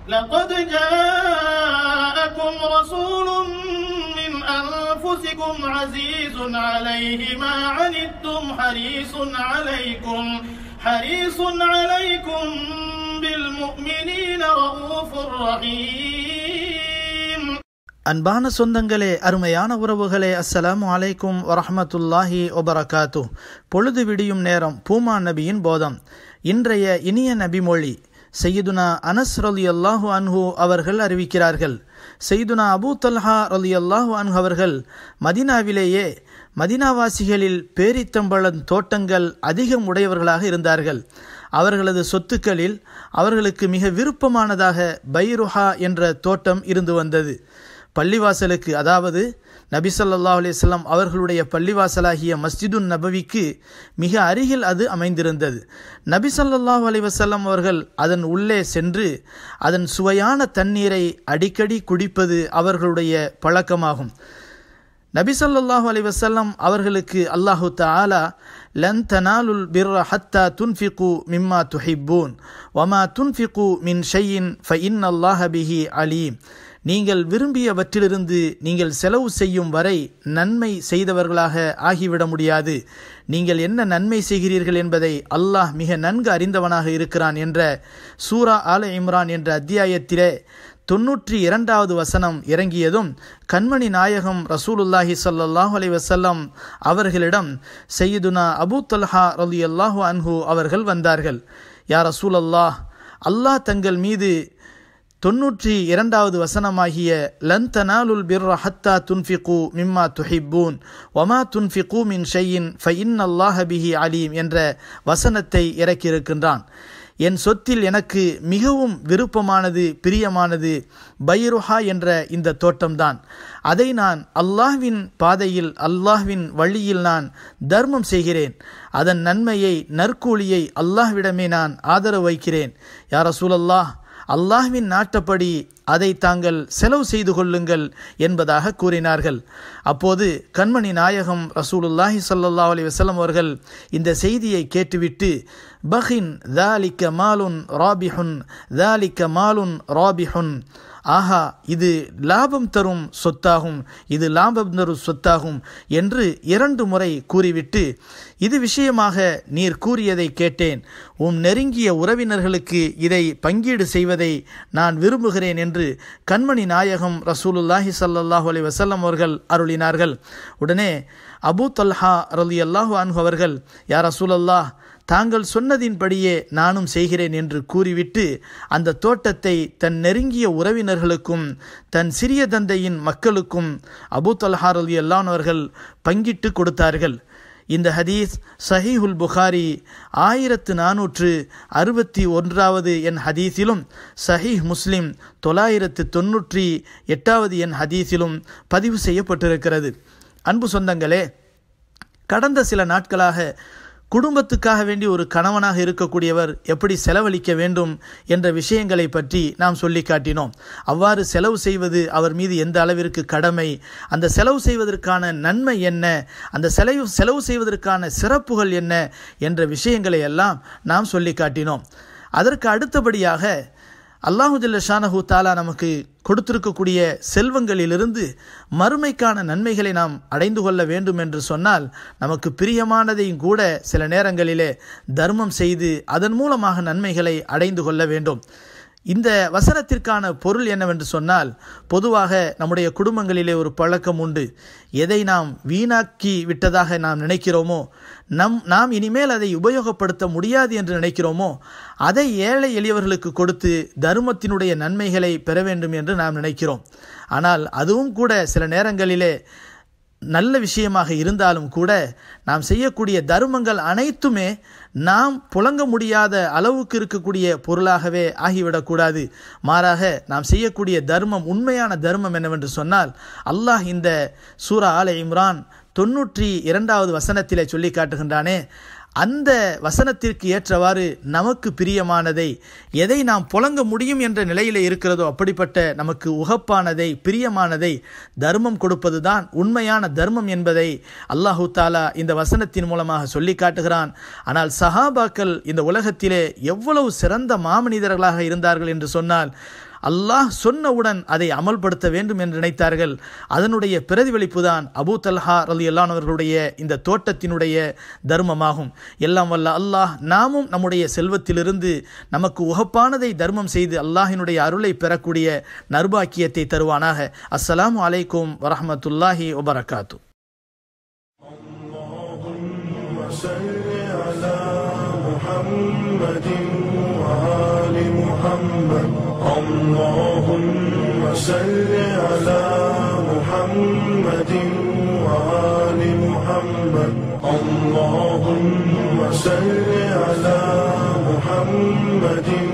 لقد جاءكم رسول من أنفسكم عزيز عليه ما عنتم حريص عليكم حريص عليكم بالمؤمنين رؤوف رحيم அன்பான சொந்தங்களே அருமையான உறவுகளே அஸ்ஸலாமு அலைக்கும் வரஹமத்துல்லாஹி வபரகாத்து பொழுது விடியும் நேரம் பூமா நபியின் போதம் இன்றைய இனிய நபிமொழி செய்யுதுனா அனஸ் ரலி அல்லாஹு அன்ஹு அவர்கள் அறிவிக்கிறார்கள் செய்துனா அபூ தல்ஹா ரலி அல்லாஹு அன்ஹு அவர்கள் மதினாவிலேயே மதினாவாசிகளில் பேரித்தம்பழம் தோட்டங்கள் அதிகம் உடையவர்களாக இருந்தார்கள் அவர்களது சொத்துக்களில் அவர்களுக்கு மிக விருப்பமானதாக பைருஹா என்ற தோட்டம் இருந்து வந்தது பள்ளிவாசலுக்கு அதாவது நபி ஸல்லல்லாஹு அலைஹி வஸல்லம் அவர்களுடைய பள்ளிவாசலாகிய மஸ்ஜிதுன் நபவிக்கு மிக அருகில் அது அமைந்திருந்தது நபி ஸல்லல்லாஹு அலைஹி வஸல்லம் அவர்கள் அதன் உள்ளே சென்று அதன் சுவையான தண்ணீரை அடிக்கடி குடிப்பது அவர்களுடைய பழக்கமாகும் நபி ஸல்லல்லாஹு அலைஹி வஸல்லம் அவர்களுக்கு அல்லாஹு தஆலா லன் தனாலுல் பிர்ர ஹத்தா துன்ஃபிகு மிம்மா துஹிப்பூன் வமா துன்ஃபிகு மின் ஷையின் ஃப இன்னல்லாஹ பிஹி அலீம் நீங்கள் விரும்பியவற்றிலிருந்து நீங்கள் செலவு செய்யும் வரை நன்மை செய்தவர்களாக ஆகிவிட முடியாது நீங்கள் என்ன நன்மை செய்கிறீர்கள் என்பதை அல்லாஹ் மிக நன்கு அறிந்தவனாக இருக்கிறான் என்ற சூரா ஆல இம்ரான் என்ற அத்தியாயத்திலே தொன்னூற்றி இரண்டாவது வசனம் இறங்கியதும் கண்மணி நாயகம் ரசூலுல்லாஹி ஸல்லல்லாஹு அலைஹி வஸல்லம் அவர்களிடம் சையதுனா அபூ தல்ஹா ரலியல்லாஹு அன்ஹு அவர்கள் வந்தார்கள் யா ரசூலல்லாஹ் அல்லாஹ் தங்கள் மீது தொன்னூற்றி இரண்டாவது வசனமாகிய லன் தனாலுல் பிர்ர ஹத்தா துன்ஃபிகு மிம்மா துஹிப்பூன் ஒமா துன்ஃபிகு மின் ஷையின் ஃபைன் அல்லாஹ பிஹி அலீம் என்ற வசனத்தை இறக்கியிருக்கின்றான் என் சொத்தில் எனக்கு மிகவும் விருப்பமானது பிரியமானது பைருஹா என்ற இந்த தோட்டம்தான் அதை நான் அல்லாஹ்வின் பாதையில் அல்லாஹ்வின் வழியில் நான் தர்மம் செய்கிறேன் அதன் நன்மையை நற்கூலியை அல்லாஹ்விடமே நான் ஆதரவு வைக்கிறேன் யார் ரசூலல்லாஹ் அல்லாஹ்வின் நாட்டப்படி அதை தாங்கள் செலவு செய்து கொள்ளுங்கள் என்பதாக கூறினார்கள் அப்போது கண்மணி நாயகம் ரசூலுல்லாஹி ஸல்லல்லாஹு அலைஹி வஸல்லம் அவர்கள் இந்த செய்தியை கேட்டுவிட்டு பஹின் தாலிக்க மாலுன் ராபிஹுன் தாலிக்க மாலுன் ராபிஹுன் ஆஹா இது லாபம் தரும் சொத்தாகும் இது லாபம் தரும் சொத்தாகும் என்று இரண்டு முறை கூறிவிட்டு இது விஷயமாக நீர் கூறியதை கேட்டேன் உம் நெருங்கிய உறவினர்களுக்கு இதை பங்கீடு செய்வதை நான் விரும்புகிறேன் என்று கண்மணி நாயகம் ரசூலுல்லாஹி ஸல்லல்லாஹு அலைஹி வஸல்லம் அவர்கள் அருளினார்கள் உடனே அபூ தல்ஹா ரலி அல்லாஹு அன்ஹு அவர்கள் யார் ரசூலல்லாஹ் தாங்கள் சொன்னதின்படியே நானும் செய்கிறேன் என்று கூறிவிட்டு அந்த தோட்டத்தை தன் நெருங்கிய உறவினர்களுக்கும் தன் சிறிய தந்தையின் மக்களுக்கும் அபூ தல்ஹார் அலி அல்லானவர்கள் பங்கிட்டு கொடுத்தார்கள் இந்த ஹதீஸ் சஹீஹுல் புகாரி ஆயிரத்து நானூற்று அறுபத்தி ஒன்றாவது என் ஹதீஸிலும் சஹீஹ் முஸ்லிம் தொள்ளாயிரத்து தொன்னூற்றி எட்டாவது என் ஹதீஸிலும் பதிவு செய்யப்பட்டிருக்கிறது அன்பு சொந்தங்களே கடந்த சில நாட்களாக குடும்பத்துக்காக வேண்டி ஒரு கணவனாக இருக்கக்கூடியவர் எப்படி செலவழிக்க வேண்டும் என்ற விஷயங்களை பற்றி நாம் சொல்லி காட்டினோம் அவ்வாறு செலவு செய்வது அவர் மீது எந்த அளவிற்கு கடமை அந்த செலவு செய்வதற்கான நன்மை என்ன அந்த செலவு செலவு செய்வதற்கான சிறப்புகள் என்ன என்ற விஷயங்களை எல்லாம் நாம் சொல்லி காட்டினோம் அதற்கு அடுத்தபடியாக அல்லாஹுஜல்ல ஷானஹூ தாலா நமக்கு கொடுத்திருக்கக்கூடிய செல்வங்களிலிருந்து மறுமைக்கான நன்மைகளை நாம் அடைந்து கொள்ள வேண்டும் என்று சொன்னால் நமக்கு பிரியமானதையும் கூட சில நேரங்களிலே தர்மம் செய்து அதன் மூலமாக நன்மைகளை அடைந்து கொள்ள வேண்டும் இந்த வசனத்திற்கான பொருள் என்னவென்று சொன்னால் பொதுவாக நம்முடைய குடும்பங்களிலே ஒரு பழக்கம் உண்டு எதை நாம் வீணாக்கி விட்டதாக நாம் நினைக்கிறோமோ நம் நாம் இனிமேல் அதை உபயோகப்படுத்த முடியாது என்று நினைக்கிறோமோ அதை ஏழை எளியவர்களுக்கு கொடுத்து தர்மத்தினுடைய நன்மைகளை பெற வேண்டும் என்று நாம் நினைக்கிறோம் ஆனால் அதுவும் கூட சில நேரங்களிலே நல்ல விஷயமாக இருந்தாலும் கூட நாம் செய்யக்கூடிய தர்மங்கள் அனைத்துமே நாம் புழங்க முடியாத அளவுக்கு இருக்கக்கூடிய பொருளாகவே ஆகிவிடக்கூடாது மாறாக நாம் செய்யக்கூடிய தர்மம் உண்மையான தர்மம் என்னவென்று சொன்னால் அல்லாஹ் இந்த சூரா ஆல இம்ரான் தொன்னூற்றி இரண்டாவது வசனத்திலே சொல்லி காட்டுகின்றானே அந்த வசனத்திற்கு ஏற்றவாறு நமக்கு பிரியமானதை எதை நாம் புழங்க முடியும் என்ற நிலையில் இருக்கிறதோ அப்படிப்பட்ட நமக்கு உகப்பானதை பிரியமானதை தர்மம் கொடுப்பதுதான் உண்மையான தர்மம் என்பதை அல்லாஹு தாலா இந்த வசனத்தின் மூலமாக சொல்லி காட்டுகிறான் ஆனால் சஹாபாக்கள் இந்த உலகத்திலே எவ்வளவு சிறந்த மாமனிதர்களாக இருந்தார்கள் என்று சொன்னால் அல்லாஹ் சொன்னவுடன் அதை அமல்படுத்த வேண்டும் என்று நினைத்தார்கள் அதனுடைய பிரதிபலிப்பு தான் அபூ தல்ஹா ரலி அல்லானவர்களுடைய இந்த தோட்டத்தினுடைய தர்மமாகும் எல்லாம் வல்ல அல்லாஹ் நாமும் நம்முடைய செல்வத்திலிருந்து நமக்கு உகப்பானதை தர்மம் செய்து அல்லாஹினுடைய அருளை பெறக்கூடிய நர்பாக்கியத்தை தருவானாக அஸ்ஸலாமு அலைக்கும் வரஹமத்துல்லாஹி வபரகாத்து صل على محمد وآل محمد اللهم صل على محمد وآل محمد اللهم صل على محمد